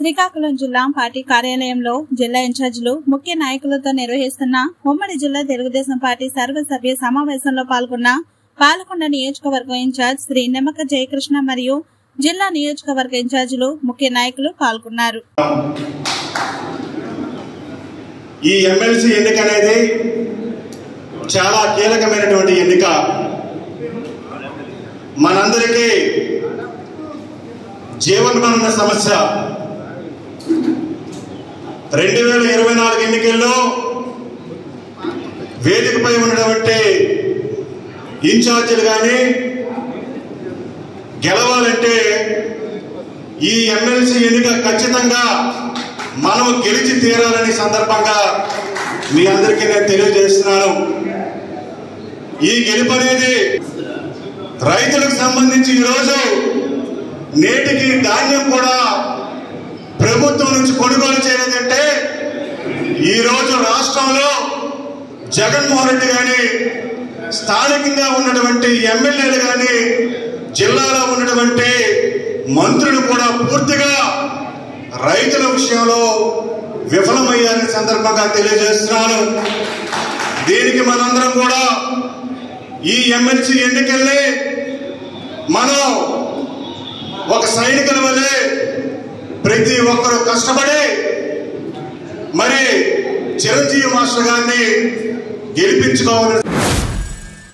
శ్రీకాకుళం జిల్లా పార్టీ కార్యాలయంలో జిల్లా ఇన్ఛార్జీలు ముఖ్య నాయకులతో నిర్వహిస్తున్న ఉమ్మడి జిల్లా తెలుగుదేశం పార్టీ సర్వసభ్య సమావేశంలో పాల్గొన్న పాలకొండ నియోజకవర్గం ఇన్ఛార్జ్ శ్రీ నిమ్మక జయకృష్ణ మరియు జిల్లా నియోజకవర్గ ఇన్ఛార్జీలు ముఖ్య నాయకులు పాల్గొన్నారు ఈ ఎమ్మెల్సీ ఎన్నిక అనేది చాలా కీలకమైనటువంటి ఎన్నిక మనందరికీ జీవనమరణ సమస్య రెండు వేల ఇరవై నాలుగు ఎన్నికల్లో వేదికపై ఉన్నటువంటి ఇన్ఛార్జీలు కానీ గెలవాలంటే ఈ ఎమ్మెల్సీ ఎన్నిక ఖచ్చితంగా మనం గెలిచి తీరాలని సందర్భంగా మీ అందరికీ నేను తెలియజేస్తున్నాను ఈ గెలుపు అనేది రైతులకు సంబంధించి ఈరోజు నేటికి ధాన్యం కూడా ప్రభుత్వం నుంచి కొనుగోలు చేయలేదంటే ఈరోజు రాష్ట్రంలో జగన్మోహన్ రెడ్డి కానీ స్థానికంగా ఉన్నటువంటి ఎమ్మెల్యేలు కానీ జిల్లాలో ఉన్నటువంటి మంత్రులు కూడా పూర్తిగా రైతుల విషయంలో విఫలమయ్యారని సందర్భంగా తెలియజేస్తున్నాను దీనికి మనందరం కూడా ఈ ఎమ్మెల్సీ ఎన్నికల్ని మనం ఒక సైనికుల వల్లే ప్రతి ఒక్కరూ కష్టపడి మరి చిరంజీవి మాస్టర్ గారిని గెలిపించుకోవాలని